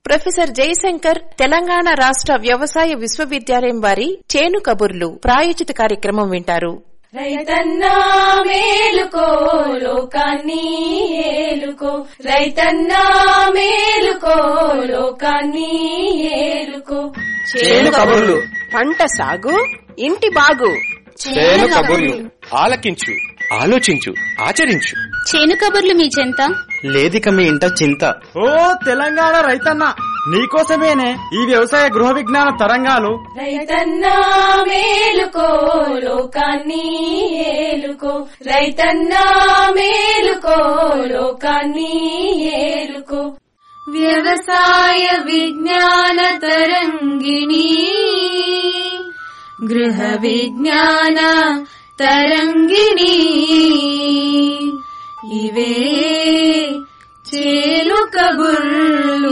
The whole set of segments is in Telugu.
ప్రొఫెసర్ జయశంకర్ తెలంగాణ రాష్ట్ర వ్యవసాయ విశ్వవిద్యాలయం వారి చేను కబుర్లు ప్రాయోజిత కార్యక్రమం వింటారు రైతన్నా మేలుకో లోకాన్ని ఏలుకో రైతన్నా మేలుకో లోకాన్ని ఏలుకో చేను కబుర్లు పంట సాగు ఇంటి బాగు చేను కబుర్లు ఆలకించు ఆలోచించు ఆచరించు చేను కబుర్లు మీ చెంత లేదిక మీ ఇంట చింత ఓ తెలంగాణ రైతన్న నీకోసమేనే ఈ వ్యవసాయ గృహ విజ్ఞాన తరంగాలు రైతన్నా మేలుకో లోకాన్ని ఏలుకో రైతన్నా మేలుకో లోకాన్ని ఏలుకో వ్యవసాయ విజ్ఞాన తరంగిణి గృహ విజ్ఞాన తరంగిణి ఇవే చేలు కబుర్లు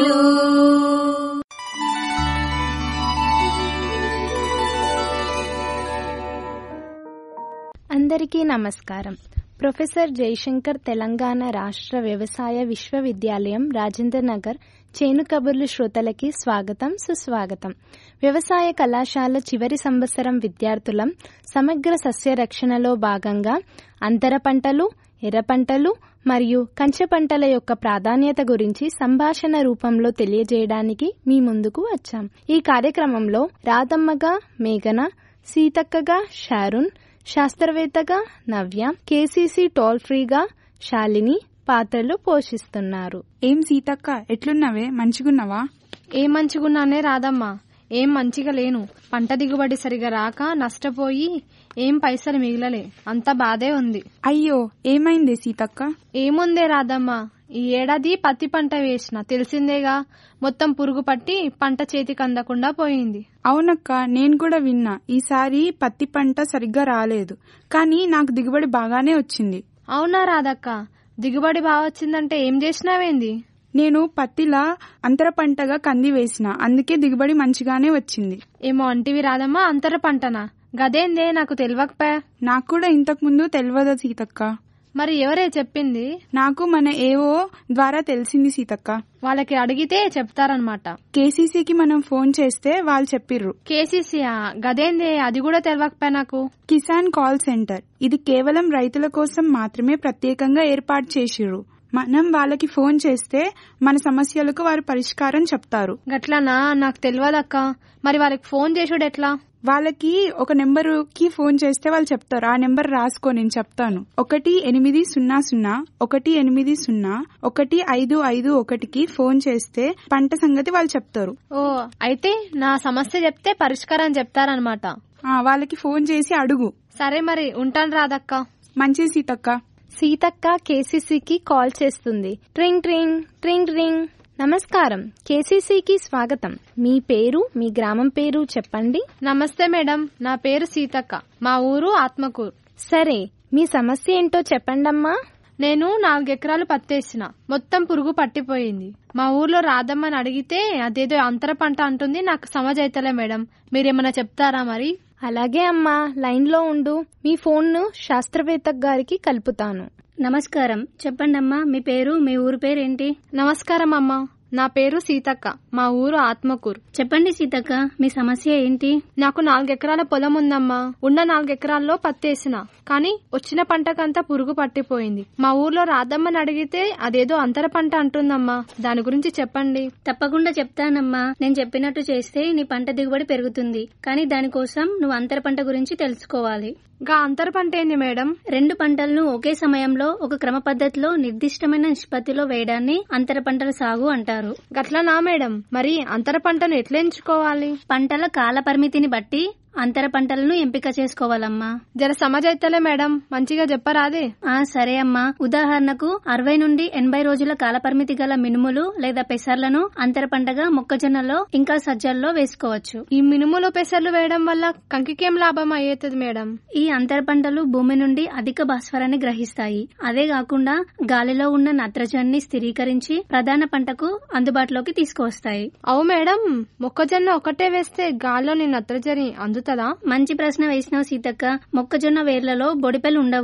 అందరికీ నమస్కారం ప్రొఫెసర్ జయశంకర్ తెలంగాణ రాష్ట్ర వ్యవసాయ విశ్వవిద్యాలయం రాజేంద్ర నగర్ చేను కబుర్లు శ్రోతలకి స్వాగతం సుస్వాగతం వ్యవసాయ కళాశాల చివరి సంవత్సరం విద్యార్థులం సమగ్ర సస్య రక్షణలో భాగంగా అంతర పంటలు ఎర్ర పంటలు మరియు కంచె పంటల యొక్క ప్రాధాన్యత గురించి సంభాషణ రూపంలో తెలియజేయడానికి మీ ముందుకు వచ్చాం ఈ కార్యక్రమంలో రాధమ్మగా మేఘన సీతక్కగా షారున్ శాస్త్రవేత్తగా నవ్య కేసీసీ టోల్ ఫ్రీగా శాలిని పాత్రలు పోషిస్తున్నారు ఏం సీతక్క ఎట్లున్నావే మంచిగున్నావా ఏం మంచిగున్నానే రాదమ్మా ఏం మంచిగా లేను పంట దిగుబడి సరిగా రాక నష్టపోయి ఏం పైసలు మిగిలలే అంత బాధే ఉంది అయ్యో ఏమైంది సీతక్క ఏముందే రాదమ్మా ఈ ఏడాది పత్తి పంట వేసిన తెలిసిందేగా మొత్తం పురుగు పట్టి పంట చేతికి అందకుండా పోయింది అవునక్క నేను కూడా విన్నా ఈసారి పత్తి పంట సరిగ్గా రాలేదు కానీ నాకు దిగుబడి బాగానే వచ్చింది అవునా రాదక్క దిగుబడి బాగా వచ్చిందంటే ఏం చేసినావేంది నేను పత్తిలా అంతర పంటగా కంది వేసిన అందుకే దిగుబడి మంచిగానే వచ్చింది ఏమో అంటివి రాదమ్మా అంతర పంటనా గదేందే నాకు తెలియకపోయా నాకు కూడా ఇంతకు ముందు తెలియదు సీతక్క మరి ఎవరే చెప్పింది నాకు మన ఏవో ద్వారా తెలిసింది సీతక్క వాళ్ళకి అడిగితే చెప్తారనమాట కేసీసీకి మనం ఫోన్ చేస్తే వాళ్ళు చెప్పిర్రు కేసీసీయా గదేందే అది కూడా తెలియకపోయా నాకు కిసాన్ కాల్ సెంటర్ ఇది కేవలం రైతుల కోసం మాత్రమే ప్రత్యేకంగా ఏర్పాటు చేసిర్రు మనం వాళ్ళకి ఫోన్ చేస్తే మన సమస్యలకు వారు పరిష్కారం చెప్తారు గట్లనా నాకు తెలియదక్క మరి వాళ్ళకి ఫోన్ చేసుడు ఎట్లా వాళ్ళకి ఒక నెంబర్ కి ఫోన్ చేస్తే వాళ్ళు చెప్తారు ఆ నెంబర్ రాసుకో నేను చెప్తాను ఒకటి ఎనిమిది సున్నా సున్నా ఒకటి ఎనిమిది సున్నా ఒకటి ఐదు ఐదు ఒకటికి ఫోన్ చేస్తే పంట సంగతి వాళ్ళు చెప్తారు ఓ అయితే నా సమస్య చెప్తే పరిష్కారం చెప్తారనమాట ఆ, వాళ్ళకి ఫోన్ చేసి అడుగు సరే మరి ఉంటాను రాదక్క మంచి సీతక్క సీతక్క కేసీసీకి కాల్ చేస్తుంది ట్రింగ్ ట్రింగ్ ట్రింగ్ ట్రింగ్ నమస్కారం కేసీసీకి స్వాగతం మీ పేరు మీ గ్రామం పేరు చెప్పండి నమస్తే మేడం నా పేరు సీతక్క మా ఊరు ఆత్మకూరు సరే మీ సమస్య ఏంటో చెప్పండమ్మా నేను నాలుగెకరాలు పత్తేసిన మొత్తం పురుగు పట్టిపోయింది మా ఊర్లో రాదమ్మని అడిగితే అదేదో అంతర పంట అంటుంది నాకు సమజైతలే మేడం మీరేమన్నా చెప్తారా మరి అలాగే అమ్మా లైన్లో ఉండు మీ ఫోన్ను శాస్త్రవేత్త గారికి కలుపుతాను నమస్కారం చెప్పండమ్మా మీ పేరు మీ ఊరు పేరేంటి నమస్కారం అమ్మా నా పేరు సీతక్క మా ఊరు ఆత్మకూరు చెప్పండి సీతక్క మీ సమస్య ఏంటి నాకు నాలుగెకరాల పొలం ఉందమ్మా ఉన్న నాలుగెకరాల్లో పత్తేసిన కానీ వచ్చిన పంటకంతా పురుగు పట్టిపోయింది మా ఊర్లో రాదమ్మని అడిగితే అదేదో అంతర పంట అంటుందమ్మా దాని గురించి చెప్పండి తప్పకుండా చెప్తానమ్మా నేను చెప్పినట్టు చేస్తే నీ పంట దిగుబడి పెరుగుతుంది కానీ దానికోసం నువ్వు అంతర పంట గురించి తెలుసుకోవాలి గా అంతర పంట ఏంది మేడం రెండు పంటలను ఒకే సమయంలో ఒక క్రమ పద్ధతిలో నిర్దిష్టమైన నిష్పత్తిలో వేయడాన్ని అంతర పంటల సాగు అంటారు గట్లనా మేడం మరి అంతర పంటను ఎట్లా ఎంచుకోవాలి పంటల కాల పరిమితిని బట్టి అంతర పంటలను ఎంపిక చేసుకోవాలమ్మా జర సమజైతలే మేడం మంచిగా చెప్పరాదే ఆ సరే అమ్మా ఉదాహరణకు అరవై నుండి ఎనభై రోజుల కాలపరిమితి గల మినుములు లేదా పెసర్లను అంతర పంటగా మొక్కజొన్నలో ఇంకా సజ్జల్లో వేసుకోవచ్చు ఈ మినుములు పెసర్లు వేయడం వల్ల కంకికేం లాభం అయ్యేది మేడం ఈ అంతర పంటలు భూమి నుండి అధిక భాస్వరాన్ని గ్రహిస్తాయి అదే కాకుండా గాలిలో ఉన్న నత్రజనిని స్థిరీకరించి ప్రధాన పంటకు అందుబాటులోకి తీసుకువస్తాయి అవు మేడం మొక్కజొన్న ఒకటే వేస్తే గాల్లోని నత్రజని అందుతుందా మంచి ప్రశ్న వేసినావు సీతక్క మొక్కజొన్న వేర్లలో బొడిపెలు ఉండవు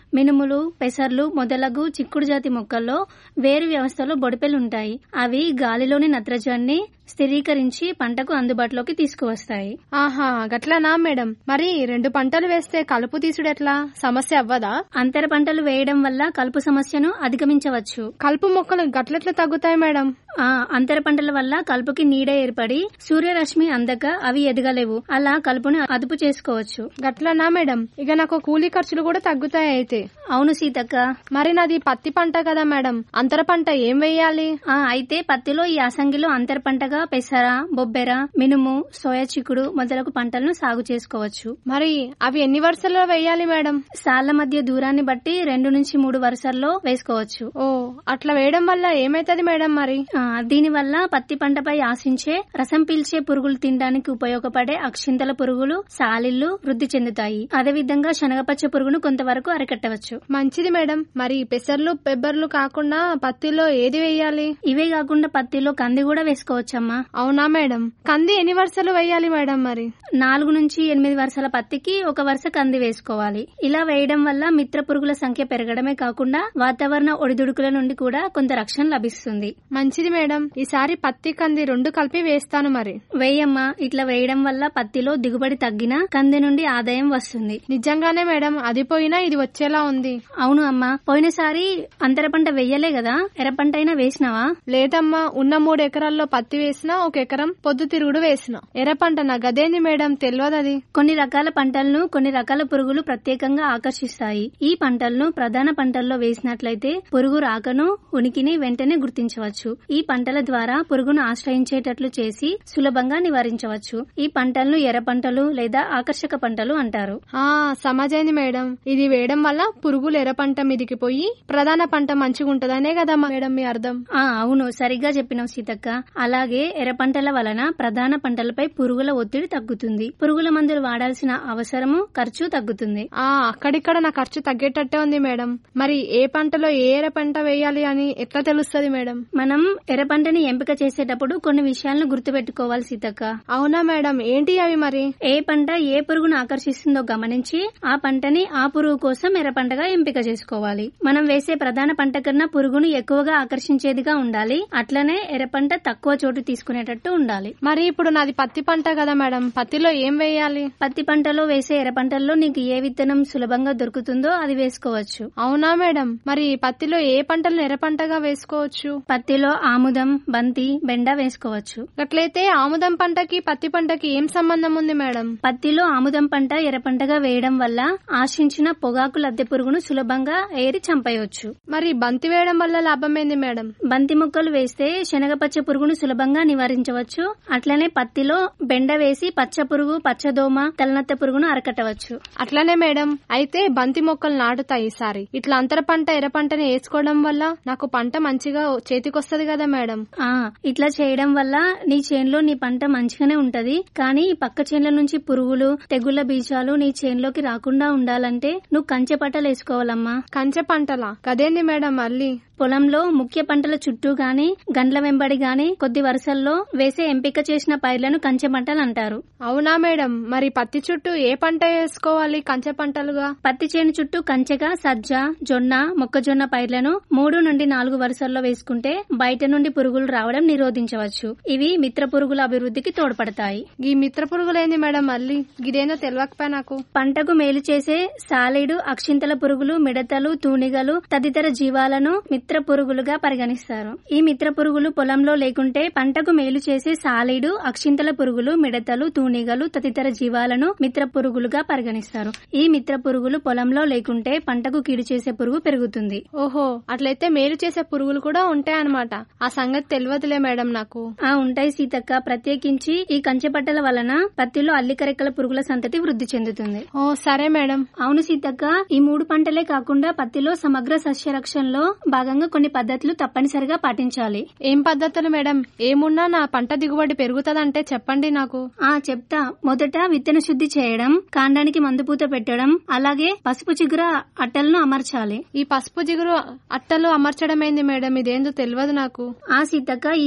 మినుములు పెసర్లు మొదలగు చిక్కుడు జాతి మొక్కల్లో వేరు వ్యవస్థలో బొడిపెలుంటాయి అవి గాలిలోని నత్రజాన్ని స్థిరీకరించి పంటకు అందుబాటులోకి తీసుకువస్తాయి ఆహా గట్లనా మేడం మరి రెండు పంటలు వేస్తే కలుపు తీసుడు ఎట్లా సమస్య అవ్వదా అంతర పంటలు వేయడం వల్ల కలుపు సమస్యను అధిగమించవచ్చు కలుపు మొక్కలు గట్లెట్లా తగ్గుతాయి మేడం ఆ అంతర పంటల వల్ల కలుపుకి నీడ ఏర్పడి సూర్యరశ్మి అందక అవి ఎదగలేవు అలా కలుపును అదుపు చేసుకోవచ్చు గట్లనా మేడం ఇక నాకు కూలీ ఖర్చులు కూడా తగ్గుతాయి అయితే అవును సీతక్క మరి నాది పత్తి పంట కదా మేడం అంతర పంట ఏం వేయాలి ఆ అయితే పత్తిలో ఈ అసంగిలో అంతర పంటగా పెసర బొబ్బెర మినుము సోయా చిక్కుడు మొదలగు పంటలను సాగు చేసుకోవచ్చు మరి అవి ఎన్ని వరుసల్లో వేయాలి మేడం సాళ్ల మధ్య దూరాన్ని బట్టి రెండు నుంచి మూడు వరుసల్లో వేసుకోవచ్చు ఓ అట్లా వేయడం వల్ల ఏమైతది మేడం మరి ఆ, దీనివల్ల పత్తి పంటపై ఆశించే రసం పీల్చే పురుగులు తినడానికి ఉపయోగపడే అక్షింతల పురుగులు సాలిళ్లు వృద్ధి చెందుతాయి అదేవిధంగా శనగపచ్చ పురుగును కొంతవరకు అరికట్టవచ్చు మంచిది మేడం మరి పెసర్లు పెబ్బర్లు కాకుండా పత్తిలో ఏది వేయాలి ఇవే కాకుండా పత్తిలో కంది కూడా వేసుకోవచ్చమ్మా అవునా మేడం కంది ఎన్ని వరుసలు వేయాలి మేడం మరి నాలుగు నుంచి ఎనిమిది వరుసల పత్తికి ఒక వరుస కంది వేసుకోవాలి ఇలా వేయడం వల్ల మిత్ర పురుగుల సంఖ్య పెరగడమే కాకుండా వాతావరణ ఒడిదుడుకుల నుండి కూడా కొంత రక్షణ లభిస్తుంది మంచిది మేడం ఈసారి పత్తి కంది రెండు కలిపి వేస్తాను మరి వేయమ్మా ఇట్లా వేయడం వల్ల పత్తిలో దిగుబడి తగ్గినా కంది నుండి ఆదాయం వస్తుంది నిజంగానే మేడం అది పోయినా ఇది వచ్చేలా ఉంది అవును అమ్మా పోయినసారి అంతర పంట వెయ్యలే కదా ఎర్ర పంట అయినా వేసినావా లేదమ్మా ఉన్న మూడు ఎకరాల్లో పత్తి వేసినా ఒక ఎకరం పొద్దు తిరుగుడు వేసిన ఎర్ర పంట నా గదేంది మేడం తెలియదు అది కొన్ని రకాల పంటలను కొన్ని రకాల పురుగులు ప్రత్యేకంగా ఆకర్షిస్తాయి ఈ పంటలను ప్రధాన పంటల్లో వేసినట్లయితే పురుగు రాకను ఉనికిని వెంటనే గుర్తించవచ్చు ఈ పంటల ద్వారా పురుగును ఆశ్రయించేటట్లు చేసి సులభంగా నివారించవచ్చు ఈ పంటలను ఎర్ర పంటలు లేదా ఆకర్షక పంటలు అంటారు ఆ సమాజైంది మేడం ఇది వేయడం వల్ల పురుగులు ఎర్ర పంట మీదికి పోయి ప్రధాన పంట మంచిగా ఉంటదనే కదా మేడం మీ అర్థం ఆ అవును సరిగ్గా చెప్పినావు సీతక్క అలాగే ఎర్ర పంటల వలన ప్రధాన పంటలపై పురుగుల ఒత్తిడి తగ్గుతుంది పురుగుల మందులు వాడాల్సిన అవసరము ఖర్చు తగ్గుతుంది ఆ అక్కడిక్కడ నా ఖర్చు తగ్గేటట్టే ఉంది మేడం మరి ఏ పంటలో ఏ ఎర్ర పంట వేయాలి అని ఎట్లా తెలుస్తుంది మేడం మనం ఎర్ర పంటని ఎంపిక చేసేటప్పుడు కొన్ని విషయాలను గుర్తుపెట్టుకోవాలి సీతక్క అవునా మేడం ఏంటి అవి మరి ఏ పంట ఏ పురుగును ఆకర్షిస్తుందో గమనించి ఆ పంటని ఆ పురుగు కోసం ఎర్ర పంటగా ఎంపిక చేసుకోవాలి మనం వేసే ప్రధాన పంట కన్నా పురుగును ఎక్కువగా ఆకర్షించేదిగా ఉండాలి అట్లనే ఎర్ర పంట తక్కువ చోటు తీసుకునేటట్టు ఉండాలి మరి ఇప్పుడు నాది పత్తి పంట కదా మేడం పత్తిలో ఏం వేయాలి పత్తి పంటలో వేసే ఎర్ర పంటల్లో నీకు ఏ విత్తనం సులభంగా దొరుకుతుందో అది వేసుకోవచ్చు అవునా మేడం మరి పత్తిలో ఏ పంటలను ఎర్ర పంటగా వేసుకోవచ్చు పత్తిలో ఆముదం బంతి బెండ వేసుకోవచ్చు అట్లయితే ఆముదం పంటకి పత్తి పంటకి ఏం సంబంధం ఉంది మేడం పత్తిలో ఆముదం పంట ఎర్ర పంటగా వేయడం వల్ల ఆశించిన పొగాకు లద్దె పురుగును సులభంగా ఏరి చంపేయవచ్చు మరి బంతి వేయడం వల్ల లాభమేంది మేడం బంతి మొక్కలు వేస్తే శనగపచ్చ పురుగును సులభంగా నివారించవచ్చు అట్లనే పత్తిలో బెండ వేసి పచ్చ పురుగు పచ్చదోమ తెల్లనత్త పురుగును అరకట్టవచ్చు అట్లనే మేడం అయితే బంతి మొక్కలు నాటుతాయి ఈసారి ఇట్లా అంతర పంట ఎర్ర పంటని వేసుకోవడం వల్ల నాకు పంట మంచిగా చేతికొస్తది కదా మేడం ఆ ఇట్లా చేయడం వల్ల నీ చేన్లో నీ పంట మంచిగానే ఉంటది కానీ ఈ పక్క చేన్ల నుంచి పురుగులు తెగుళ్ల బీజాలు నీ చేన్లోకి రాకుండా ఉండాలంటే నువ్వు కంచె పట్టలు వేసుకోవాలమ్మా కంచె పంటలా కదేంది మేడం మళ్ళీ పొలంలో ముఖ్య పంటల చుట్టూ గాని గండ్ల వెంబడి గాని కొద్ది వరుసల్లో వేసే ఎంపిక చేసిన పైర్లను కంచె పంటలు అంటారు అవునా మేడం మరి పత్తి చుట్టూ ఏ పంట వేసుకోవాలి కంచె పంటలుగా పత్తి చేను చుట్టూ కంచెగా సజ్జ జొన్న మొక్కజొన్న పైర్లను మూడు నుండి నాలుగు వరుసల్లో వేసుకుంటే బయట నుండి పురుగులు రావడం నిరోధించవచ్చు ఇవి మిత్ర పురుగుల అభివృద్ధికి తోడ్పడతాయి ఈ మిత్ర పురుగులేంది మేడం మళ్ళీ గిదేందో తెలియకపోయా నాకు పంటకు మేలు చేసే సాలీడు అక్షింతల పురుగులు మిడతలు తూనిగలు తదితర జీవాలను మిత్ర పురుగులుగా పరిగణిస్తారు ఈ మిత్ర పురుగులు పొలంలో లేకుంటే పంటకు మేలు చేసే సాలీడు అక్షింతల పురుగులు మిడతలు తూనిగలు తదితర జీవాలను మిత్ర పురుగులుగా పరిగణిస్తారు ఈ మిత్ర పురుగులు పొలంలో లేకుంటే పంటకు కీడు చేసే పురుగు పెరుగుతుంది ఓహో అట్లయితే మేలు చేసే పురుగులు కూడా ఉంటాయన్నమాట ఆ సంగతి తెలియదులే మేడం నాకు ఆ ఉంటాయి సీతక్క ప్రత్యేకించి ఈ కంచె పట్టల వలన పత్తిలో అల్లికరెక్కల పురుగుల సంతతి వృద్ధి చెందుతుంది ఓ సరే మేడం అవును సీతక్క ఈ మూడు పంటలే కాకుండా పత్తిలో సమగ్ర సస్యరక్షణలో భాగంగా కొన్ని పద్ధతులు తప్పనిసరిగా పాటించాలి ఏం పద్ధతులు మేడం ఏమున్నా నా పంట దిగుబడి పెరుగుతదంటే చెప్పండి నాకు ఆ చెప్తా మొదట విత్తన శుద్ధి చేయడం కాండానికి మందుపూత పెట్టడం అలాగే పసుపు చిగుర అట్టలను అమర్చాలి ఈ పసుపు జిగురు అట్టలు అమర్చడం ఏంది మేడం ఇదేందో తెలియదు నాకు ఆ సీతక్క ఈ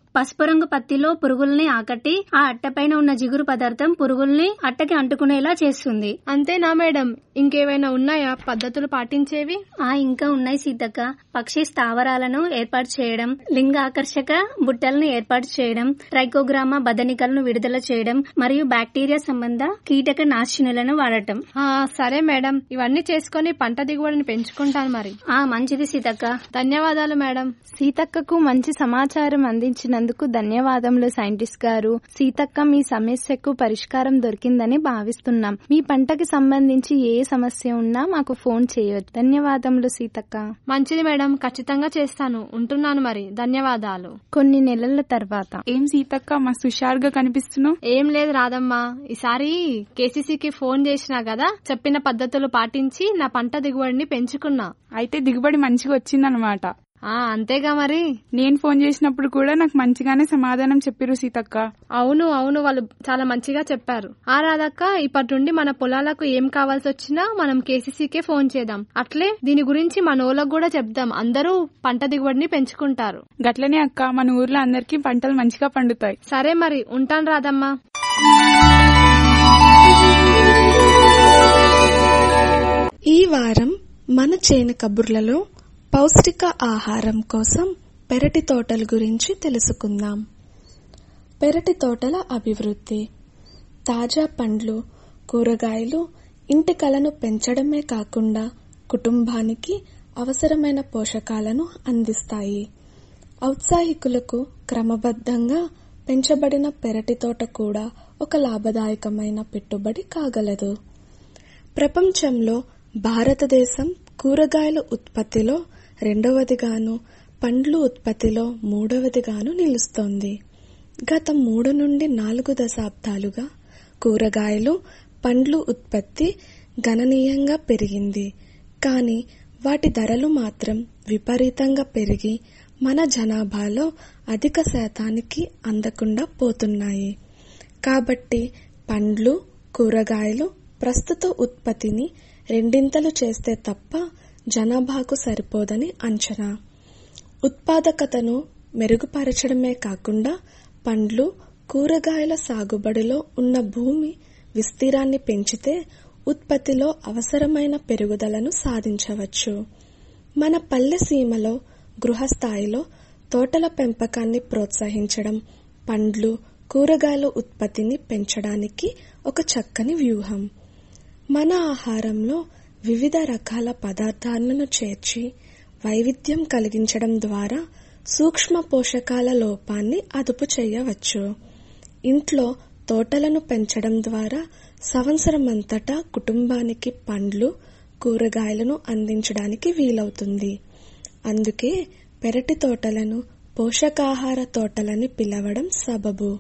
పసుపు రంగు పత్తిలో పురుగుల్ని ఆకట్టి ఆ అట్టపైన ఉన్న జిగురు పదార్థం పురుగుల్ని అట్టకి అంటుకునేలా చేస్తుంది అంతేనా మేడం ఇంకేమైనా ఉన్నాయా పద్ధతులు పాటించేవి ఆ ఇంకా ఉన్నాయి సీతక్క పక్షి స్థావరాలను ఏర్పాటు చేయడం లింగ ఆకర్షక బుట్టలను ఏర్పాటు చేయడం ట్రైకోగ్రామా బదనికలను విడుదల చేయడం మరియు బ్యాక్టీరియా సంబంధ కీటక నాశనులను వాడటం ఆ సరే మేడం ఇవన్నీ చేసుకొని పంట దిగుబడిని పెంచుకుంటాను మరి ఆ మంచిది సీతక్క ధన్యవాదాలు మేడం సీతక్కకు మంచి సమాచారం అందించినందుకు ధన్యవాదములు సైంటిస్ట్ గారు సీతక్క మీ సమస్యకు పరిష్కారం దొరికిందని భావిస్తున్నాం మీ పంటకి సంబంధించి ఏ సమస్య ఉన్నా మాకు ఫోన్ చేయవచ్చు ధన్యవాదములు సీతక్క మంచిది మేడం ఖచ్చితంగా చేస్తాను ఉంటున్నాను మరి ధన్యవాదాలు కొన్ని నెలల తర్వాత ఏం సీతక్క మస్తు హుషారుగా కనిపిస్తున్నావు ఏం లేదు రాదమ్మా ఈసారి కేసీసీకి ఫోన్ చేసినా కదా చెప్పిన పద్ధతులు పాటించి నా పంట దిగుబడిని పెంచుకున్నా అయితే దిగుబడి మంచిగా వచ్చిందనమాట ఆ అంతేగా మరి నేను ఫోన్ చేసినప్పుడు కూడా నాకు మంచిగానే సమాధానం చెప్పిరు సీతక్క అవును అవును వాళ్ళు చాలా మంచిగా చెప్పారు ఆ రాధక్క ఇప్పటి నుండి మన పొలాలకు ఏం కావాల్సి వచ్చినా మనం కేసీసీకే ఫోన్ చేద్దాం అట్లే దీని గురించి మన ఊళ్ళకు కూడా చెప్దాం అందరూ పంట దిగుబడిని పెంచుకుంటారు గట్లనే అక్క మన ఊర్లో అందరికీ పంటలు మంచిగా పండుతాయి సరే మరి ఉంటాను రాదమ్మా ఈ వారం మన చేను కబుర్లలో పౌష్టిక ఆహారం కోసం పెరటి తోటల గురించి తెలుసుకుందాం పెరటి తోటల అభివృద్ధి తాజా పండ్లు కూరగాయలు ఇంటి కలను పెంచడమే కాకుండా కుటుంబానికి అవసరమైన పోషకాలను అందిస్తాయి ఔత్సాహికులకు క్రమబద్ధంగా పెంచబడిన పెరటి తోట కూడా ఒక లాభదాయకమైన పెట్టుబడి కాగలదు ప్రపంచంలో భారతదేశం కూరగాయల ఉత్పత్తిలో రెండవదిగాను పండ్లు ఉత్పత్తిలో మూడవదిగాను నిలుస్తోంది గత మూడు నుండి నాలుగు దశాబ్దాలుగా కూరగాయలు పండ్లు ఉత్పత్తి గణనీయంగా పెరిగింది కానీ వాటి ధరలు మాత్రం విపరీతంగా పెరిగి మన జనాభాలో అధిక శాతానికి అందకుండా పోతున్నాయి కాబట్టి పండ్లు కూరగాయలు ప్రస్తుత ఉత్పత్తిని రెండింతలు చేస్తే తప్ప జనాభాకు సరిపోదని అంచనా ఉత్పాదకతను మెరుగుపరచడమే కాకుండా పండ్లు కూరగాయల సాగుబడిలో ఉన్న భూమి విస్తీరాన్ని పెంచితే ఉత్పత్తిలో అవసరమైన పెరుగుదలను సాధించవచ్చు మన పల్లె సీమలో గృహస్థాయిలో తోటల పెంపకాన్ని ప్రోత్సహించడం పండ్లు కూరగాయల ఉత్పత్తిని పెంచడానికి ఒక చక్కని వ్యూహం మన ఆహారంలో వివిధ రకాల పదార్థాలను చేర్చి వైవిధ్యం కలిగించడం ద్వారా సూక్ష్మ పోషకాల లోపాన్ని అదుపు చేయవచ్చు ఇంట్లో తోటలను పెంచడం ద్వారా సంవత్సరమంతటా కుటుంబానికి పండ్లు కూరగాయలను అందించడానికి వీలవుతుంది అందుకే పెరటి తోటలను పోషకాహార తోటలని పిలవడం సబబు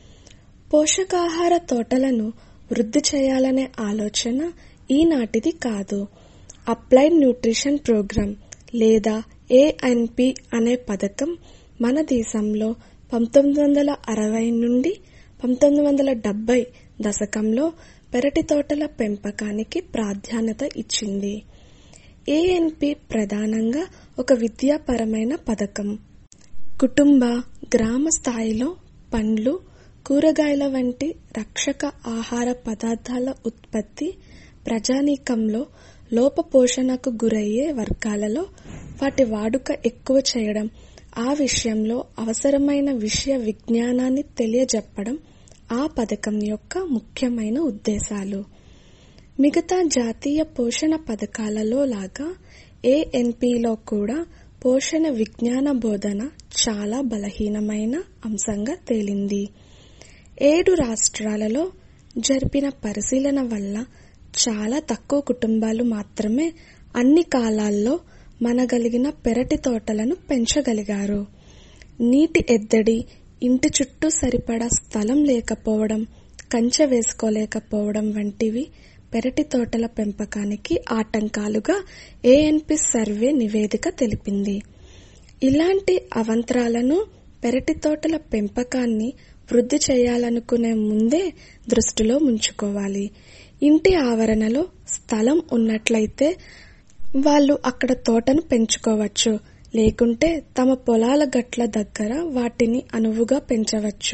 పోషకాహార తోటలను వృద్ధి చేయాలనే ఆలోచన ఈనాటిది కాదు అప్లైడ్ న్యూట్రిషన్ ప్రోగ్రాం లేదా ఏఎన్పి అనే పథకం మన దేశంలో పంతొమ్మిది వందల అరవై నుండి పంతొమ్మిది వందల డెబ్బై దశకంలో పెరటి తోటల పెంపకానికి ప్రాధాన్యత ఇచ్చింది ఏఎన్పి ప్రధానంగా ఒక విద్యాపరమైన పథకం కుటుంబ గ్రామ స్థాయిలో పండ్లు కూరగాయల వంటి రక్షక ఆహార పదార్థాల ఉత్పత్తి ప్రజానీకంలో లోపపోషణకు గురయ్యే వర్గాలలో వాటి వాడుక ఎక్కువ చేయడం ఆ విషయంలో అవసరమైన విషయ విజ్ఞానాన్ని తెలియజెప్పడం ఆ పథకం యొక్క ముఖ్యమైన ఉద్దేశాలు మిగతా జాతీయ పోషణ పథకాలలో లాగా ఏఎన్పిలో కూడా పోషణ విజ్ఞాన బోధన చాలా బలహీనమైన అంశంగా తేలింది ఏడు రాష్ట్రాలలో జరిపిన పరిశీలన వల్ల చాలా తక్కువ కుటుంబాలు మాత్రమే అన్ని కాలాల్లో మనగలిగిన పెరటి తోటలను పెంచగలిగారు నీటి ఎద్దడి ఇంటి చుట్టూ సరిపడా స్థలం లేకపోవడం కంచె వేసుకోలేకపోవడం వంటివి పెరటి తోటల పెంపకానికి ఆటంకాలుగా ఏఎన్పి సర్వే నివేదిక తెలిపింది ఇలాంటి అవంతరాలను పెరటి తోటల పెంపకాన్ని వృద్ధి చేయాలనుకునే ముందే దృష్టిలో ఉంచుకోవాలి ఇంటి ఆవరణలో స్థలం ఉన్నట్లయితే వాళ్ళు అక్కడ తోటను పెంచుకోవచ్చు లేకుంటే తమ పొలాల గట్ల దగ్గర వాటిని అనువుగా పెంచవచ్చు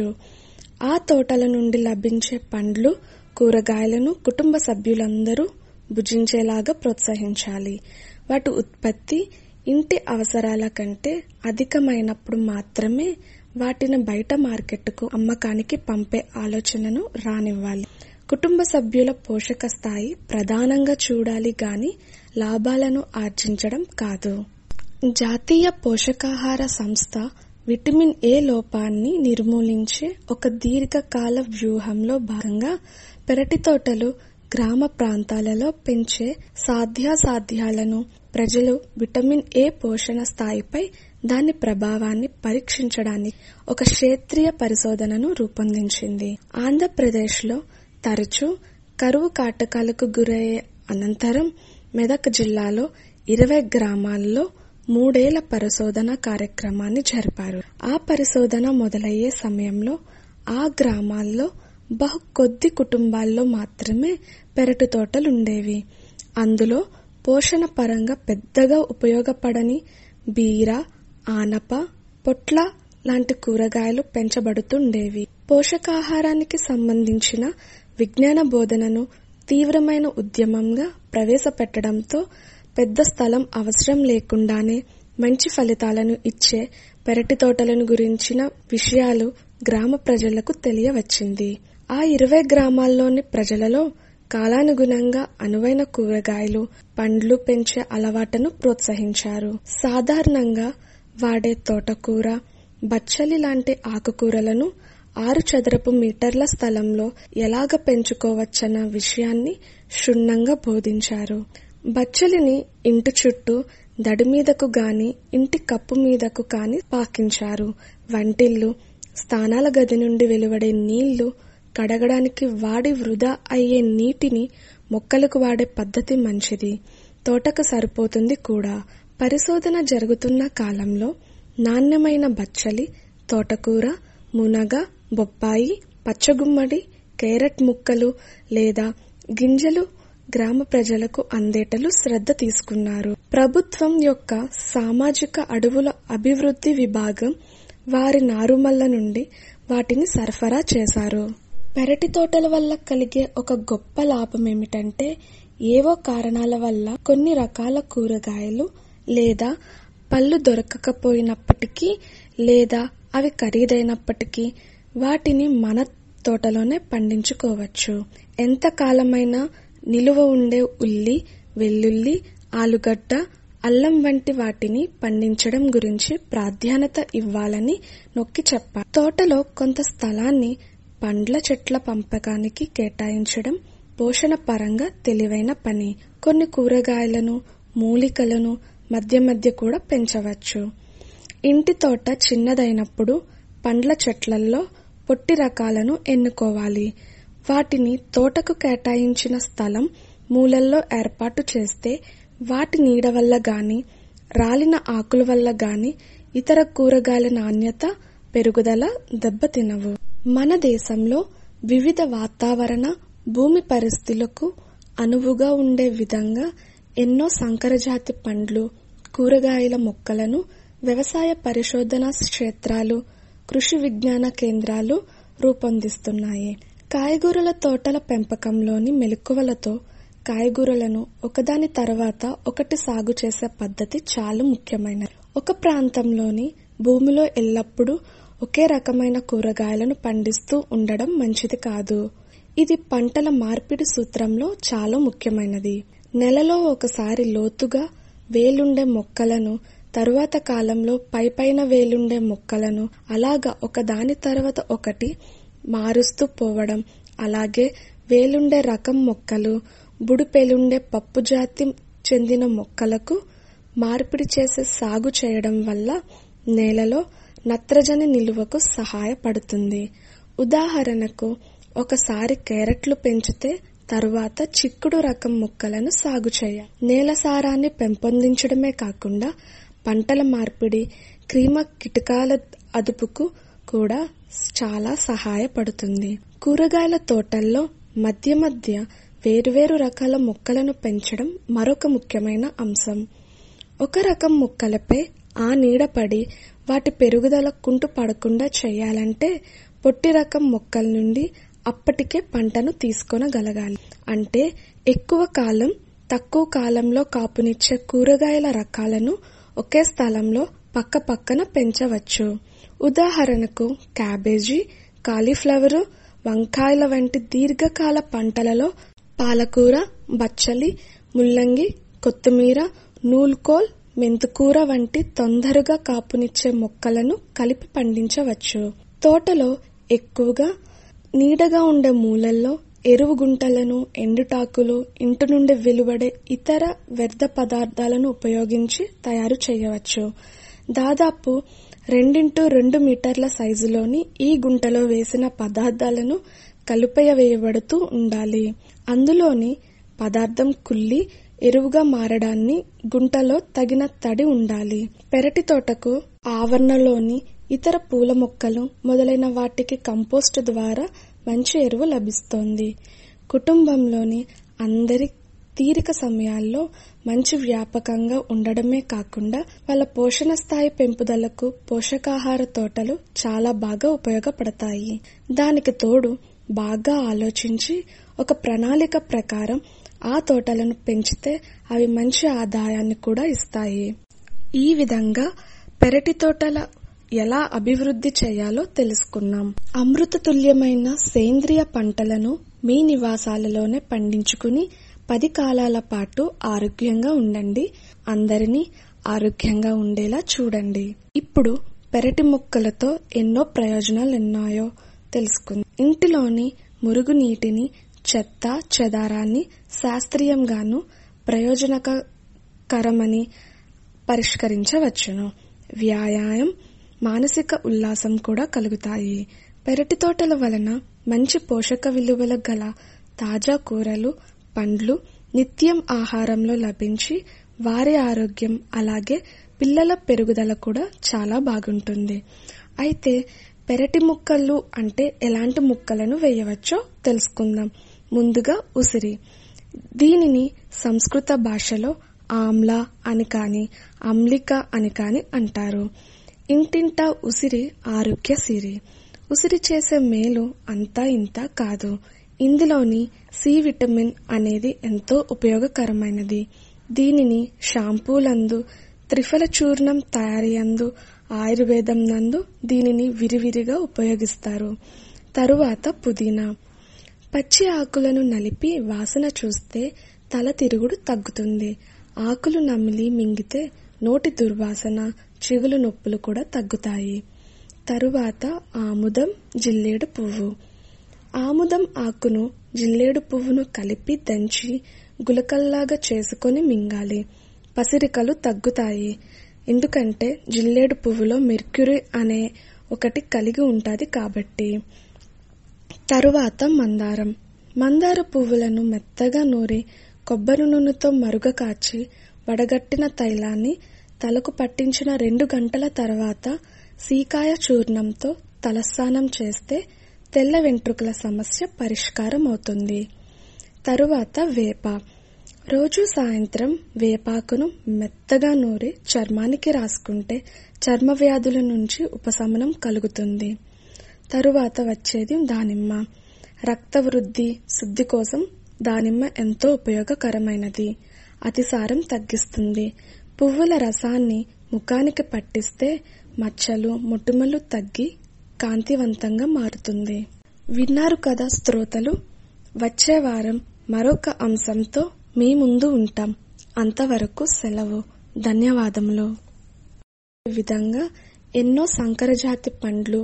ఆ తోటల నుండి లభించే పండ్లు కూరగాయలను కుటుంబ సభ్యులందరూ భుజించేలాగా ప్రోత్సహించాలి వాటి ఉత్పత్తి ఇంటి అవసరాల కంటే అధికమైనప్పుడు మాత్రమే వాటిని బయట మార్కెట్కు అమ్మకానికి పంపే ఆలోచనను రానివ్వాలి కుటుంబ సభ్యుల పోషక స్థాయి ప్రధానంగా చూడాలి గాని లాభాలను ఆర్జించడం కాదు జాతీయ పోషకాహార సంస్థ విటమిన్ ఏ లోపాన్ని నిర్మూలించే ఒక దీర్ఘకాల వ్యూహంలో భాగంగా పెరటి తోటలు గ్రామ ప్రాంతాలలో పెంచే సాధ్యాసాధ్యాలను ప్రజలు విటమిన్ ఏ పోషణ స్థాయిపై దాని ప్రభావాన్ని పరీక్షించడానికి ఒక క్షేత్రీయ పరిశోధనను రూపొందించింది ఆంధ్రప్రదేశ్లో తరచూ కరువు కాటకాలకు గురయ్యే అనంతరం మెదక్ జిల్లాలో ఇరవై గ్రామాల్లో మూడేళ్ల పరిశోధన కార్యక్రమాన్ని జరిపారు ఆ పరిశోధన మొదలయ్యే సమయంలో ఆ గ్రామాల్లో బహు కొద్ది కుటుంబాల్లో మాత్రమే పెరటి తోటలుండేవి అందులో పోషణ పరంగా పెద్దగా ఉపయోగపడని బీర ఆనప పొట్ల లాంటి కూరగాయలు పెంచబడుతుండేవి పోషకాహారానికి సంబంధించిన విజ్ఞాన బోధనను తీవ్రమైన ఉద్యమంగా ప్రవేశపెట్టడంతో పెద్ద స్థలం అవసరం లేకుండానే మంచి ఫలితాలను ఇచ్చే పెరటి తోటలను గురించిన విషయాలు గ్రామ ప్రజలకు తెలియవచ్చింది ఆ ఇరవై గ్రామాల్లోని ప్రజలలో కాలానుగుణంగా అనువైన కూరగాయలు పండ్లు పెంచే అలవాటును ప్రోత్సహించారు సాధారణంగా వాడే తోటకూర బచ్చలి లాంటి ఆకుకూరలను ఆరు చదరపు మీటర్ల స్థలంలో ఎలాగ పెంచుకోవచ్చన్న విషయాన్ని క్షుణ్ణంగా బోధించారు బచ్చలిని ఇంటి చుట్టూ దడి మీదకు గాని ఇంటి కప్పు మీదకు కాని పాకించారు వంటిల్లు స్థానాల గది నుండి వెలువడే నీళ్లు కడగడానికి వాడి వృధా అయ్యే నీటిని మొక్కలకు వాడే పద్ధతి మంచిది తోటకు సరిపోతుంది కూడా పరిశోధన జరుగుతున్న కాలంలో నాణ్యమైన బచ్చలి తోటకూర మునగ బొప్పాయి పచ్చగుమ్మడి కేరట్ ముక్కలు లేదా గింజలు గ్రామ ప్రజలకు అందేటలు శ్రద్ధ తీసుకున్నారు ప్రభుత్వం యొక్క సామాజిక అడవుల అభివృద్ధి విభాగం వారి నారుమల్ల నుండి వాటిని సరఫరా చేశారు పెరటి తోటల వల్ల కలిగే ఒక గొప్ప లాభం ఏమిటంటే ఏవో కారణాల వల్ల కొన్ని రకాల కూరగాయలు లేదా పళ్ళు దొరకకపోయినప్పటికీ లేదా అవి ఖరీదైనప్పటికీ వాటిని మన తోటలోనే పండించుకోవచ్చు ఎంత కాలమైనా నిలువ ఉండే ఉల్లి వెల్లుల్లి ఆలుగడ్డ అల్లం వంటి వాటిని పండించడం గురించి ప్రాధాన్యత ఇవ్వాలని నొక్కి చెప్పారు తోటలో కొంత స్థలాన్ని పండ్ల చెట్ల పంపకానికి కేటాయించడం పోషణ పరంగా తెలివైన పని కొన్ని కూరగాయలను మూలికలను మధ్య మధ్య కూడా పెంచవచ్చు ఇంటి తోట చిన్నదైనప్పుడు పండ్ల చెట్లల్లో పొట్టి రకాలను ఎన్నుకోవాలి వాటిని తోటకు కేటాయించిన స్థలం మూలల్లో ఏర్పాటు చేస్తే వాటి నీడ వల్ల గాని రాలిన ఆకుల వల్ల గాని ఇతర కూరగాయల నాణ్యత పెరుగుదల దెబ్బతినవు మన దేశంలో వివిధ వాతావరణ భూమి పరిస్థితులకు అనువుగా ఉండే విధంగా ఎన్నో సంకరజాతి పండ్లు కూరగాయల మొక్కలను వ్యవసాయ పరిశోధన క్షేత్రాలు కృషి విజ్ఞాన కేంద్రాలు రూపొందిస్తున్నాయి కాయగూరల తోటల పెంపకంలోని మెలకువలతో కాయగూరలను ఒకదాని తర్వాత ఒకటి సాగు చేసే పద్ధతి చాలా ముఖ్యమైనది ఒక ప్రాంతంలోని భూమిలో ఎల్లప్పుడూ ఒకే రకమైన కూరగాయలను పండిస్తూ ఉండడం మంచిది కాదు ఇది పంటల మార్పిడి సూత్రంలో చాలా ముఖ్యమైనది నెలలో ఒకసారి లోతుగా వేలుండే మొక్కలను తరువాత కాలంలో పైపైన వేలుండే మొక్కలను అలాగా ఒకదాని తర్వాత ఒకటి మారుస్తూ పోవడం అలాగే వేలుండే రకం మొక్కలు బుడిపెలుండే పప్పు జాతి చెందిన మొక్కలకు మార్పిడి చేసే సాగు చేయడం వల్ల నేలలో నత్రజని నిలువకు సహాయపడుతుంది ఉదాహరణకు ఒకసారి క్యారెట్లు పెంచితే తరువాత చిక్కుడు రకం మొక్కలను సాగు చేయ నేల సారాన్ని పెంపొందించడమే కాకుండా పంటల మార్పిడి క్రిమ కిటకాల అదుపుకు కూడా చాలా సహాయపడుతుంది కూరగాయల తోటల్లో మధ్య మధ్య వేరువేరు రకాల మొక్కలను పెంచడం మరొక ముఖ్యమైన అంశం ఒక రకం మొక్కలపై ఆ నీడ పడి వాటి పెరుగుదల కుంటు పడకుండా చేయాలంటే పొట్టి రకం మొక్కల నుండి అప్పటికే పంటను తీసుకొనగలగాలి అంటే ఎక్కువ కాలం తక్కువ కాలంలో కాపునిచ్చే కూరగాయల రకాలను ఒకే స్థలంలో పక్క పక్కన పెంచవచ్చు ఉదాహరణకు క్యాబేజీ కాలీఫ్లవర్ వంకాయల వంటి దీర్ఘకాల పంటలలో పాలకూర బచ్చలి ముల్లంగి కొత్తిమీర నూల్కోల్ మెంతుకూర వంటి తొందరగా కాపునిచ్చే మొక్కలను కలిపి పండించవచ్చు తోటలో ఎక్కువగా నీడగా ఉండే మూలల్లో ఎరువు గుంటలను ఎండుటాకులు ఇంటి నుండి వెలువడే ఇతర వ్యర్థ పదార్థాలను ఉపయోగించి తయారు చేయవచ్చు దాదాపు రెండింటూ రెండు మీటర్ల సైజులోని ఈ గుంటలో వేసిన పదార్థాలను కలిపయ వేయబడుతూ ఉండాలి అందులోని పదార్థం కుళ్ళి ఎరువుగా మారడాన్ని గుంటలో తగిన తడి ఉండాలి పెరటి తోటకు ఆవరణలోని ఇతర పూల మొక్కలు మొదలైన వాటికి కంపోస్ట్ ద్వారా మంచి ఎరువు లభిస్తోంది కుటుంబంలోని అందరి తీరిక సమయాల్లో మంచి వ్యాపకంగా ఉండడమే కాకుండా వాళ్ళ పోషణ స్థాయి పెంపుదలకు పోషకాహార తోటలు చాలా బాగా ఉపయోగపడతాయి దానికి తోడు బాగా ఆలోచించి ఒక ప్రణాళిక ప్రకారం ఆ తోటలను పెంచితే అవి మంచి ఆదాయాన్ని కూడా ఇస్తాయి ఈ విధంగా పెరటి తోటల ఎలా అభివృద్ధి చేయాలో తెలుసుకున్నాం అమృత తుల్యమైన సేంద్రియ పంటలను మీ నివాసాలలోనే పండించుకుని పది కాలాల పాటు ఆరోగ్యంగా ఉండండి అందరినీ ఆరోగ్యంగా ఉండేలా చూడండి ఇప్పుడు పెరటి మొక్కలతో ఎన్నో ప్రయోజనాలు ఉన్నాయో తెలుసుకుందాం ఇంటిలోని మురుగునీటిని చెత్త చెదారాన్ని శాస్త్రీయంగాను ప్రయోజనకరమని పరిష్కరించవచ్చును వ్యాయామం మానసిక ఉల్లాసం కూడా కలుగుతాయి పెరటి తోటల వలన మంచి పోషక విలువల గల తాజా కూరలు పండ్లు నిత్యం ఆహారంలో లభించి వారి ఆరోగ్యం అలాగే పిల్లల పెరుగుదల కూడా చాలా బాగుంటుంది అయితే పెరటి ముక్కలు అంటే ఎలాంటి ముక్కలను వేయవచ్చో తెలుసుకుందాం ముందుగా ఉసిరి దీనిని సంస్కృత భాషలో ఆమ్ల అని కాని అమ్లిక అని కాని అంటారు ఇంటింటా ఉసిరి ఆరోగ్య సిరి ఉసిరి చేసే మేలు అంతా ఇంత కాదు ఇందులోని సి విటమిన్ అనేది ఎంతో ఉపయోగకరమైనది దీనిని షాంపూలందు త్రిఫల చూర్ణం తయారీయందు ఆయుర్వేదం నందు దీనిని విరివిరిగా ఉపయోగిస్తారు తరువాత పుదీనా పచ్చి ఆకులను నలిపి వాసన చూస్తే తల తిరుగుడు తగ్గుతుంది ఆకులు నమిలి మింగితే నోటి దుర్వాసన చిగులు నొప్పులు కూడా తగ్గుతాయి తరువాత ఆముదం జిల్లేడు పువ్వు ఆముదం ఆకును జిల్లేడు పువ్వును కలిపి దంచి గులకల్లాగా చేసుకొని మింగాలి పసిరికలు తగ్గుతాయి ఎందుకంటే జిల్లేడు పువ్వులో మెర్క్యూరీ అనే ఒకటి కలిగి ఉంటుంది కాబట్టి తరువాత మందారం మందార పువ్వులను మెత్తగా నూరి కొబ్బరి నూనెతో మరుగ కాచి వడగట్టిన తైలాన్ని తలకు పట్టించిన రెండు గంటల తర్వాత సీకాయ చూర్ణంతో తలస్నానం చేస్తే తెల్ల వెంట్రుకల సమస్య పరిష్కారం అవుతుంది తరువాత వేప రోజు సాయంత్రం వేపాకును మెత్తగా నూరి చర్మానికి రాసుకుంటే చర్మ వ్యాధుల నుంచి ఉపశమనం కలుగుతుంది తరువాత వచ్చేది దానిమ్మ రక్త వృద్ధి శుద్ధి కోసం దానిమ్మ ఎంతో ఉపయోగకరమైనది అతిసారం తగ్గిస్తుంది పువ్వుల రసాన్ని ముఖానికి పట్టిస్తే మచ్చలు ముట్టుమలు తగ్గి కాంతివంతంగా మారుతుంది విన్నారు కదా శ్రోతలు వచ్చే వారం మరొక అంశంతో మీ ముందు ఉంటాం అంతవరకు సెలవు ధన్యవాదములు ఈ విధంగా ఎన్నో సంకరజాతి పండ్లు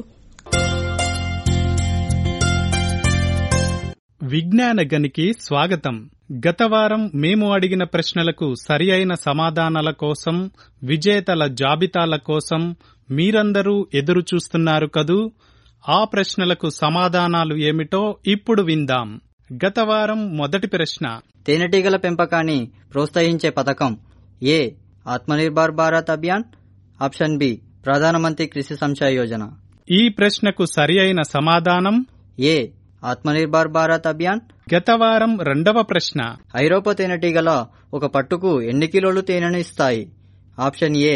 విజ్ఞాన గనికి స్వాగతం గత వారం మేము అడిగిన ప్రశ్నలకు సరి అయిన సమాధానాల కోసం విజేతల జాబితాల కోసం మీరందరూ ఎదురు చూస్తున్నారు కదూ ఆ ప్రశ్నలకు సమాధానాలు ఏమిటో ఇప్పుడు విందాం గత వారం మొదటి ప్రశ్న తేనెటీగల పెంపకాన్ని ప్రోత్సహించే పథకం A Atmanirbhar Bharat Abhiyan option B Pradhan Mantri Krishi సంచయ Yojana ఈ ప్రశ్నకు సరి అయిన సమాధానం ఏ ఆత్మనిర్భర్ భారత్ అభియాన్ గత వారం రెండవ ప్రశ్న ఐరోపా తేనెటీగల ఒక పట్టుకు ఎన్ని కిలోలు తేనెను ఇస్తాయి ఆప్షన్ ఏ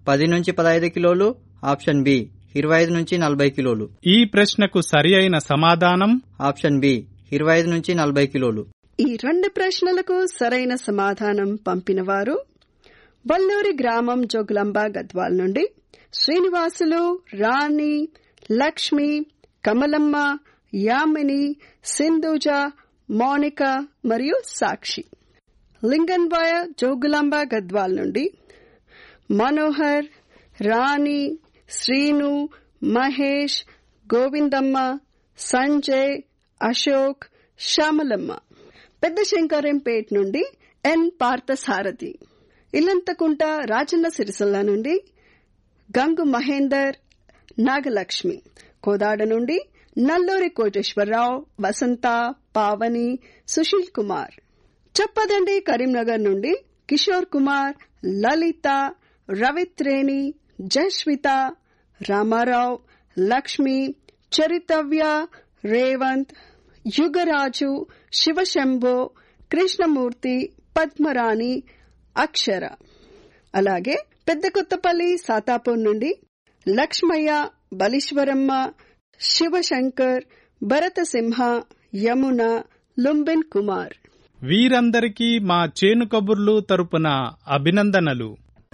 పది నుంచి పదహైదు కిలోలు ఆప్షన్ బి ఇరవై ఐదు నుంచి నలభై కిలోలు ఈ ప్రశ్నకు సరి అయిన సమాధానం ఆప్షన్ బి ఇరవై ఐదు నుంచి నలభై కిలోలు ఈ రెండు ప్రశ్నలకు సరైన సమాధానం పంపినవారు వల్లూరి గ్రామం జోగులాంబ గద్వాల్ నుండి శ్రీనివాసులు రాణి లక్ష్మి కమలమ్మ యామిని సింధుజ మౌనిక మరియు సాక్షి లింగన్వాయ జోగులాంబ గద్వాల్ నుండి మనోహర్ రాణి శ్రీను మహేష్ గోవిందమ్మ సంజయ్ అశోక్ శ్యామలమ్మ పెద్ద శంకరంపేట్ నుండి ఎన్ పార్థసారథి ఇల్లంతకుంట రాజన్న సిరిసిల్ల నుండి గంగు మహేందర్ నాగలక్ష్మి కోదాడ నుండి నల్లూరి కోటేశ్వరరావు వసంత పావని సుశీల్ కుమార్ చప్పదండి కరీంనగర్ నుండి కిషోర్ కుమార్ లలిత రవిత్రేణి జస్విత రామారావు లక్ష్మి చరితవ్య రేవంత్ యుగరాజు శివశంభో కృష్ణమూర్తి పద్మరాణి అక్షర అలాగే పెద్ద కొత్తపల్లి సాతాపూర్ నుండి లక్ష్మయ్య బలీశ్వరమ్మ శివశంకర్ భరతసింహ యమున లుంబిన్ కుమార్ వీరందరికీ మా చేను కబుర్లు తరపున అభినందనలు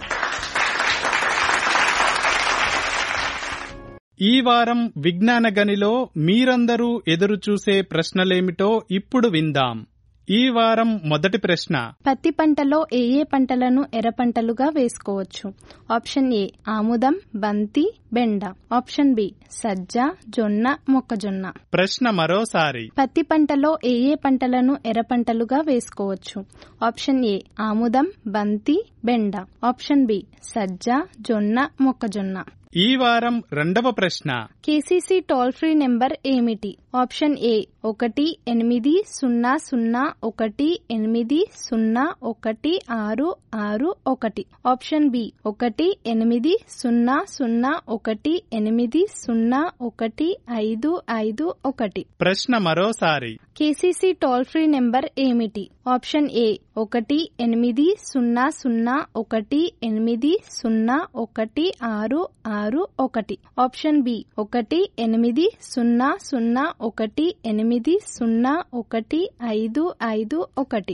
ఈ వారం విజ్ఞాన గనిలో మీరందరూ ఎదురుచూసే ప్రశ్నలేమిటో ఇప్పుడు విందాం ఈ వారం మొదటి ప్రశ్న పత్తి పంటలో ఏ ఏ పంటలను ఎర్ర పంటలుగా వేసుకోవచ్చు ఆప్షన్ ఏ ఆముదం బంతి బెండ ఆప్షన్ బి సజ్జ జొన్న మొక్కజొన్న ప్రశ్న మరోసారి పత్తి పంటలో ఏ ఏ పంటలను ఎర్ర పంటలుగా వేసుకోవచ్చు ఆప్షన్ ఏ ఆముదం బంతి బెండ ఆప్షన్ బి సజ్జ జొన్న మొక్కజొన్న ఈ వారం రెండవ ప్రశ్న కేసీసీ టోల్ ఫ్రీ నెంబర్ ఏమిటి ఆప్షన్ ఏ ఒకటి ఎనిమిది సున్నా సున్నా ఒకటి ఎనిమిది సున్నా ఒకటి ఆరు ఆరు ఒకటి ఆప్షన్ బి ఒకటి ఎనిమిది సున్నా సున్నా ఒకటి ఎనిమిది సున్నా ఒకటి ఐదు ఐదు ఒకటి ప్రశ్న మరోసారి కేసీసీ టోల్ ఫ్రీ నెంబర్ ఏమిటి ఆప్షన్ ఏ ఒకటి ఎనిమిది సున్నా సున్నా ఒకటి ఎనిమిది సున్నా ఒకటి ఆరు ఆరు ఒకటి ఆప్షన్ బి ఒకటి ఎనిమిది సున్నా సున్నా ఒకటి ఎనిమిది సున్నా ఒకటి ఐదు ఐదు ఒకటి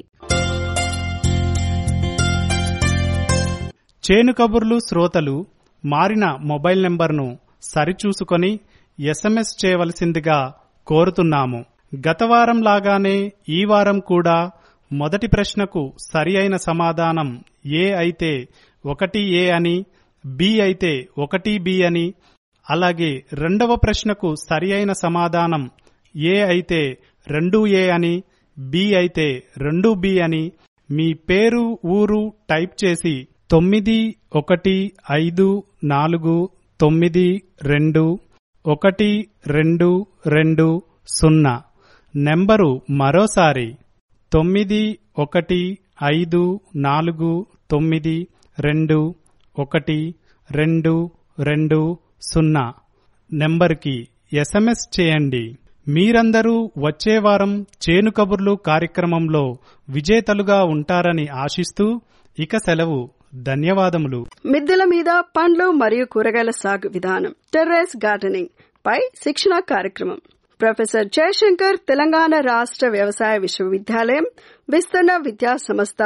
చేను కబుర్లు శ్రోతలు మారిన మొబైల్ నెంబర్ను సరిచూసుకొని ఎస్ఎంఎస్ చేయవలసిందిగా కోరుతున్నాము గత వారం లాగానే ఈ వారం కూడా మొదటి ప్రశ్నకు సరి అయిన సమాధానం ఏ అయితే ఒకటి ఏ అని బి అయితే ఒకటి బి అని అలాగే రెండవ ప్రశ్నకు సరి అయిన సమాధానం ఏ అయితే రెండు ఏ అని బి అయితే రెండు బి అని మీ పేరు ఊరు టైప్ చేసి తొమ్మిది ఒకటి ఐదు నాలుగు తొమ్మిది రెండు ఒకటి రెండు రెండు సున్నా నెంబరు మరోసారి తొమ్మిది ఒకటి ఐదు నాలుగు తొమ్మిది రెండు ఒకటి రెండు రెండు సున్నా నెంబర్కి ఎస్ఎంఎస్ చేయండి మీరందరూ వచ్చే వారం చేను కబుర్లు కార్యక్రమంలో విజేతలుగా ఉంటారని ఆశిస్తూ ఇక సెలవు ధన్యవాదములు మిద్దెల మీద పండ్లు మరియు కూరగాయల సాగు విధానం టెర్రస్ గార్డెనింగ్ పై శిక్షణ కార్యక్రమం ప్రొఫెసర్ జయశంకర్ తెలంగాణ రాష్ట్ర వ్యవసాయ విశ్వవిద్యాలయం విస్తరణ విద్యా సంస్థ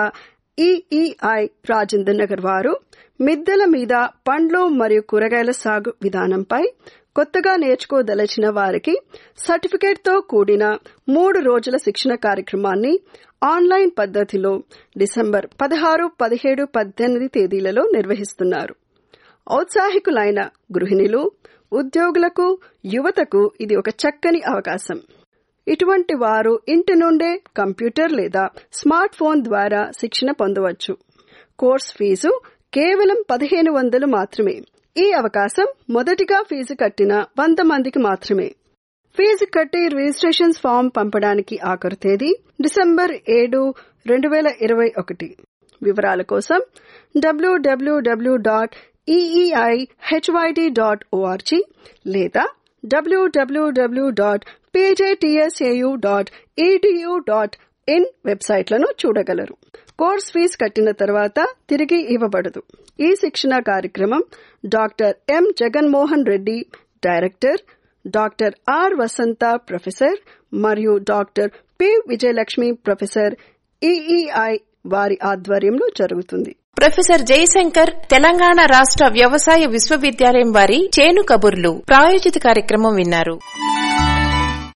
ఈఈఐ రాజేంద్ర నగర్ వారు మిద్దెల మీద పండ్లు మరియు కూరగాయల సాగు విధానంపై కొత్తగా నేర్చుకోదలచిన వారికి సర్టిఫికేట్ తో కూడిన మూడు రోజుల శిక్షణ కార్యక్రమాన్ని ఆన్లైన్ పద్దతిలో డిసెంబర్ పదహారు పదిహేడు పద్దెనిమిది తేదీలలో నిర్వహిస్తున్నారు ఔత్సాహికులైన గృహిణులు ఉద్యోగులకు యువతకు ఇది ఒక చక్కని అవకాశం ఇటువంటి వారు ఇంటి నుండే కంప్యూటర్ లేదా స్మార్ట్ ఫోన్ ద్వారా శిక్షణ పొందవచ్చు కోర్స్ ఫీజు కేవలం పదిహేను వందలు మాత్రమే ఈ అవకాశం మొదటిగా ఫీజు కట్టిన వంద మందికి మాత్రమే ఫీజు కట్టి రిజిస్ట్రేషన్ ఫామ్ పంపడానికి ఆఖరు తేదీ డిసెంబర్ ఏడు రెండు వేల ఇరవై ఒకటి వివరాల కోసం WWW dot EEI HYD dot ORG లేదా WWW dot PJTSAU dot EDU dot in వెబ్సైట్లను చూడగలరు కోర్స్ ఫీజు కట్టిన తర్వాత తిరిగి ఇవ్వబడదు ఈ శిక్షణ కార్యక్రమం doctor M Jaganmohan Reddy director doctor R Vasantha professor మరియు doctor P Vijayalakshmi professor EEI వారి ఆధ్వర్యంలో జరుగుతుంది ప్రొఫెసర్ జయశంకర్ తెలంగాణ రాష్ట్ర వ్యవసాయ విశ్వవిద్యాలయం వారి చేను కబుర్లు ప్రాయోజిత కార్యక్రమం విన్నారు